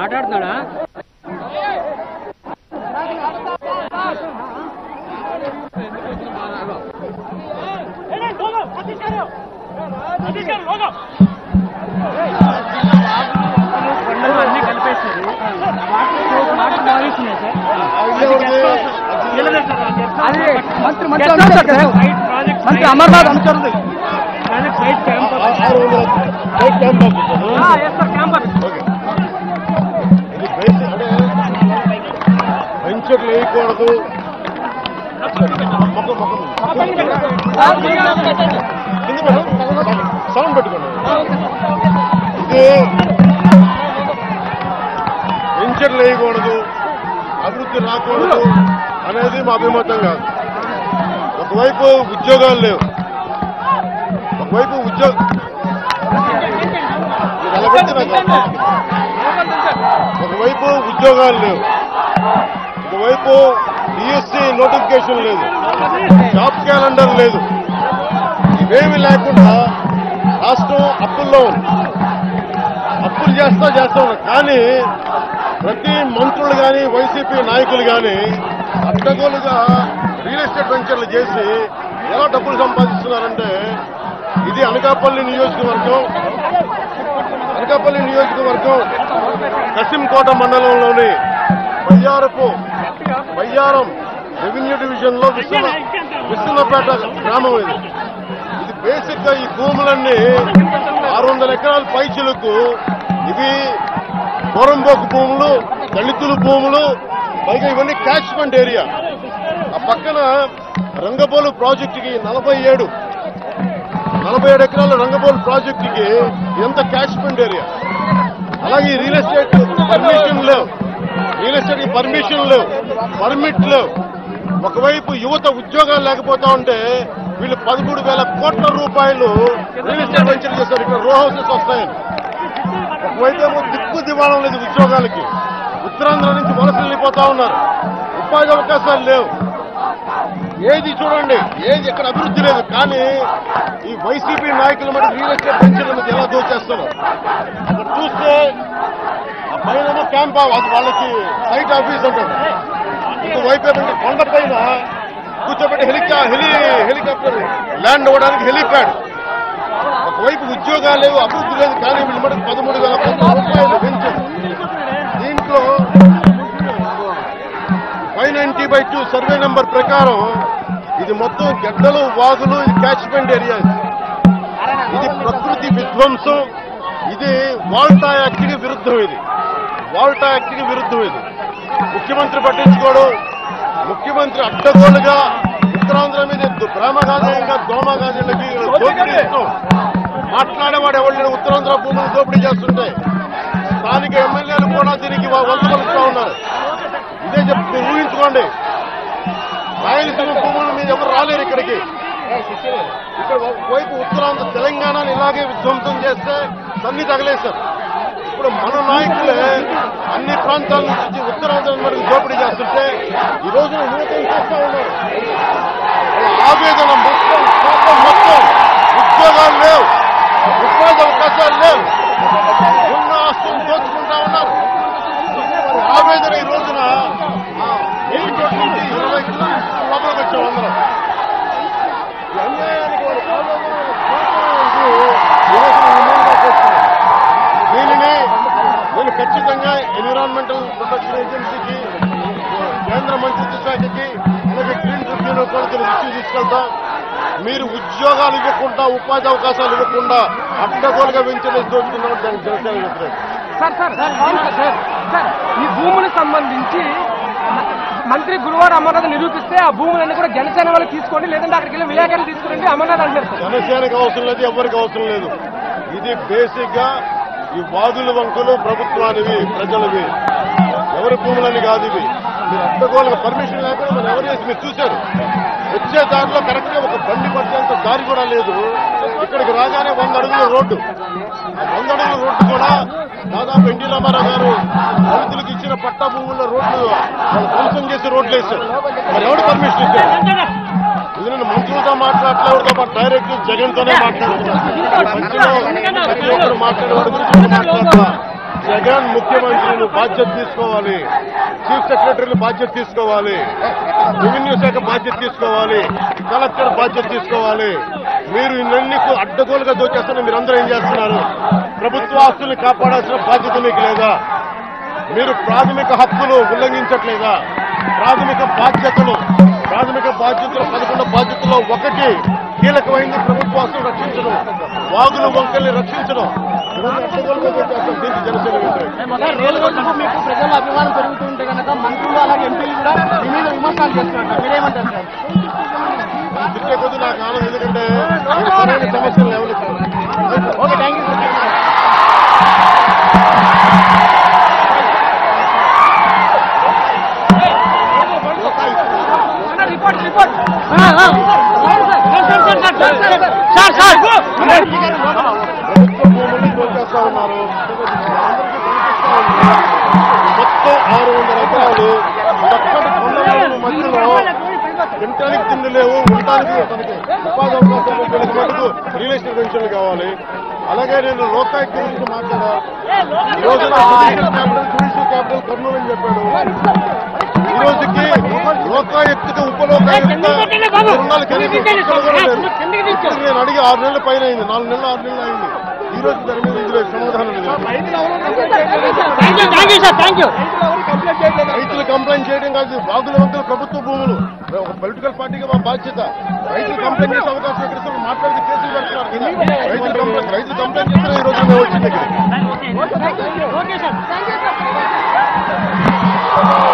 మాట్లాడుతున్నాడా కొండలు అన్ని కలిపేసారు మాటలు మానేసినాయి సార్ అది మంత్రి మంత్రి అనుచరుడు సార్. మంత్రి అమర్నాథ్ అనుచరుడు సైట్ క్యాంప్ ఆరు వందల site camp officer campus okay ఇది బేసిక్ అంటే వెంచర్లు వేయకూడదు మొక్క మొక్క కింద పెట్టండి. సౌండ్ పెట్టుకోండి ఇది వెంచర్లు వేయకూడదు అభివృద్ధి రాకూడదు అనేది మా అభిమతం కాదు ఒకవైపు ఉద్యోగాలు లేవు ఒకవైపు ఉద్యోగ ఇది నిలబెడితే నాకు ఒకవైపు ఉద్యోగాలు లేవు ఒకవైపు డిఎస్సి నోటిఫికేషన్ లేదు జాబ్ క్యాలెండర్ లేదు ఇవేమి లేకుండా రాష్ట్రం అప్పుల్లో ఉంది అప్పులు చేస్తా చేస్తా ఉన్నారు కానీ ప్రతి మంత్రులు కానీ వైసీపీ నాయకులు కానీ అడ్డగోలుగా రియల్ ఎస్టేట్ వెంచర్లు చేసి ఎలా డబ్బులు సంపాదిస్తున్నారంటే ఇది అనకాపల్లి నియోజకవర్గం అనకాపల్లి నియోజకవర్గం కసింకోట మండలంలోని బయ్యారపు బయ్యారం రెవెన్యూ డివిజన్ లో విశ్వ విశ్వనపేట గ్రామం ఇది ఇది బేసిక్ గా ఈ భూములన్నీ ఆరు వందల ఎకరాల పైచులకు ఇవి పొరంబోకు భూములు దళితుల భూములు పైగా ఇవన్నీ క్యాచ్మెంట్ ఏరియా ఆ పక్కన రంగబోలు ప్రాజెక్టుకి నలభై ఏడు నలభై ఏడు ఎకరాల రంగబోలు ప్రాజెక్టుకి ఎంత క్యాచ్మెంట్ ఏరియా అలాగే ఈ రియల్ ఎస్టేట్ పర్మిషన్ లేవు రియల్ ఎస్టేట్ పర్మిషన్ లేవు పర్మిట్ లేవు ఒకవైపు యువత ఉద్యోగాలు లేకపోతా ఉంటే వీళ్ళు పదమూడు వేల కోట్ల రూపాయలు రియల్ ఎస్టేట్ వెంచర్ చేశారు ఇక్కడ రో హౌసెస్ వస్తాయని ఒకవైపు ఏమో దిక్కు దివాణం లేదు ఉద్యోగాలకి ఉత్తరాంధ్ర నుంచి వలసలు వెళ్ళిపోతా ఉన్నారు ఉపాధి అవకాశాలు లేవు ఏది చూడండి ఏది ఎక్కడ అభివృద్ధి లేదు కానీ ఈ వైసీపీ నాయకులు మరి రియల్ ఎస్టేట్ వెంచర్ల మీద ఎలా దోచేస్తున్నారు అక్కడ చూస్తే ఆ పైన క్యాంప్ అది వాళ్ళకి సైట్ ఆఫీస్ ఉంటుంది ఇంకోవైపు ఏమంటే కొండ పైన కూర్చోబెట్టి హెలికా హెలి హెలికాప్టర్ ల్యాండ్ అవ్వడానికి హెలిప్యాడ్ ఒకవైపు ఉద్యోగాలు లేవు అభివృద్ధి లేదు కానీ వీళ్ళు మనకి పదమూడు వేల కోట్ల రూపాయలు పెంచారు దీంట్లో five ninety by two survey number ప్రకారం ఇది మొత్తం గడ్డలు వాగులు ఇది క్యాచ్మెంట్ ఏరియాస్ ఇది ప్రకృతి విధ్వంసం ఇది వాల్టా యాక్ట్కి విరుద్ధం ఇది వాల్టా యాక్ట్కి విరుద్ధం ఇది ముఖ్యమంత్రి పట్టించుకోడు ముఖ్యమంత్రి అడ్డగోలుగా ఉత్తరాంధ్ర మీద ప్రేమగాదేయంగా దోమగాదేళ్ళకి దోపిడీ ఇస్తాం మాట్లాడేవాడు ఎవరు ఉత్తరాంధ్ర భూములు దోపిడీ చేస్తుంటే స్థానిక ఎమ్మెల్యేలు కూడా దీనికి వంతు పలుకుతా ఉన్నారు ఇదే చెప్తూ ఊహించుకోండి రాయలసీమ భూముల మీద ఎవరు రాలేరు ఇక్కడికి ఇక్కడ ఒకవైపు ఉత్తరాంధ్ర తెలంగాణని ఇలాగే విధ్వంసం చేస్తే తన్ని తగలేశారు ఇప్పుడు మన నాయకులే అన్ని ప్రాంతాల నుంచి ఉత్తరాంధ్ర మనకు దోపిడీ చేస్తుంటే ఈ రోజున యువత ఏం చేస్తా ఉన్నారు వాళ్ళ ఆవేదన మొత్తం కోపం మొత్తం ఉద్యోగాలు లేవు ఉపాధి అవకాశాలు లేవు ఉన్న ఆస్తులు దోచుకుంటా ఉన్నారు వారి ఆవేదన ఈ రోజున ఆ, మెయిన్ రోడ్ నుంచి ఇరవై కిలోమీటర్ల లోపలికి వచ్చాం అందరం ఈ అన్యాయానికి వారి ఆవేదన, కోపం ఈ రోజున నిర్ణయంగా చేస్తున్నారు. దీనిని నేను ఖచ్చితంగా ఎన్విరాన్మెంటల్ ప్రొటెక్షన్ ఏజెన్సీకి కేంద్ర మంత్రిత్వ శాఖకి అలాగే గ్రీన్ ట్రిబ్యూనల్ కూడా దీన్ని దృష్టికి తీసుకెళ్తాం మీరు ఉద్యోగాలు ఇవ్వకుండా ఉపాధి అవకాశాలు ఇవ్వకుండా అడ్డగోలుగా వెంచరేసి దోచుకున్నాం దానికి జనసేన వ్యతిరేకం సార్ సార్ అవును సార్ సార్ సార్ ఈ భూములకు సంబంధించి మంత్రి గురువారం అమర్నాథ్ నిరూపిస్తే ఆ భూములన్నీ కూడా జనసేన వాళ్ళు తీసుకోండి లేదంటే అక్కడికి వెళ్ళి విలేకరులు తీసుకురండి అమర్నాథ్ అంటారు సార్ జనసేనకు అవసరం లేదు ఎవరికి అవసరం లేదు ఇది బేసిక్ గా ఈ వాదుల వంకులు ప్రభుత్వానివి ప్రజలవి ఎవరి భూములని కాదు ఇవి మీరు అడ్డగోలుగా పర్మిషన్ లేకుండా మరి ఎవరు చేసి మీరు చూశారు వచ్చే దారిలో కరెక్ట్ గా ఒక బండి పట్టేంత దారి కూడా లేదు ఇక్కడికి రాగానే వంద అడుగుల రోడ్డు ఆ వంద అడుగుల రోడ్డు కూడా దాదాపు ఎన్టీ రామారావు గారు దళితులకు ఇచ్చిన పట్టా భూముల రోడ్లు వాళ్ళు ధ్వంసం చేసి రోడ్లు వేశారు మరి ఎవరు పర్మిషన్ ఇచ్చారు ఇది నేను మంత్రులతో మాట్లాడలేవుతో పాటు డైరెక్ట్ జగన్ తోనే మాట్లాడుతున్నాను మంత్రులు ప్రతి ఒక్కరు మాట్లాడేవాడి గురించి నేను మాట్లాడతా జగన్ ముఖ్యమంత్రులు బాధ్యత తీసుకోవాలి చీఫ్ సెక్రటరీలు బాధ్యత తీసుకోవాలి రెవెన్యూ శాఖ బాధ్యత తీసుకోవాలి కలెక్టర్ బాధ్యత తీసుకోవాలి మీరు ఇవన్నీ అడ్డగోలుగా దోచేస్తున్న మీరందరూ ఏం చేస్తున్నారు ప్రభుత్వ ఆస్తుల్ని కాపాడాల్సిన బాధ్యత మీకు లేదా మీరు ప్రాథమిక హక్కులు ఉల్లంఘించట్లేదా ప్రాథమిక బాధ్యతలు ప్రాథమిక బాధ్యతలు పదకొండు బాధ్యతల్లో ఒకటి కీలకమైంది ప్రభుత్వాస్తులు రక్షించడం వాగులు వంకల్ని రక్షించడం ఇవన్నీ అడ్డగోలుగా దోచేస్తారు దీనికి జనసేన వ్యతిరేకం సార్ రోజు రోజుకు మీకు ప్రజల అభిమానం పెరుగుతుంటే కనుక మంత్రులు అలాగే ఎంపీలు కూడా మీ మీద విమర్శలు చేస్తున్నారు మీరేమంటారు సార్ తిట్టే కొద్ది నాకు ఆనందం ఎందుకంటే ఇష్టమైన సమస్యలు ఎవరు okay thank you sir report report sir sir ప్రభుత్వ భూముల్ని దోచేస్తా ఉన్నారు అందరికీ కనిపిస్తా ఉంది. మొత్తం ఆరు వందల ఎకరాలు చక్కటి కొండల మధ్యలో తినటానికి తిండి లేవు ఉండటానికి తనకి ఉపాధి అవకాశాలు వీళ్ళకి మటుకు రియల్ ఎస్టేట్ పెన్షన్లు కావాలి అలాగే నేను లోకాయుక్త గురించి మాట్లాడా ఈ రోజున judicial capital judicial capital Kurnool అని చెప్పాడు ఈ రోజుకి లోకాయుక్తకి ఉపలోకాయుక్త రుణాలు కనీసం లక్షలు కూడా లేరు. ఇప్పుడు నేను అడిగి ఆరు నెలల పైన అయింది నాలుగు నెలలు ఆరు నెలలు అయింది ఈ రోజు దాని మీద ఇందులో సమాధానం లేదు thank you thank you sir thank you రైతులు కంప్లైంట్ చేయడం కాదు బాగుల వంతులు ప్రభుత్వ భూములు ఒక పొలిటికల్ పార్టీగా మా బాధ్యత రైతులు కంప్లైంట్ చేసే అవకాశం ఎక్కడ ఇస్తారు? మాట్లాడితే కేసులు పెడుతున్నారు కదా. రైతులు కంప్లైంట్ రైతులు కంప్లైంట్ చేస్తే ఈ రోజు మేము వచ్చింది ఇక్కడ ఓకే సార్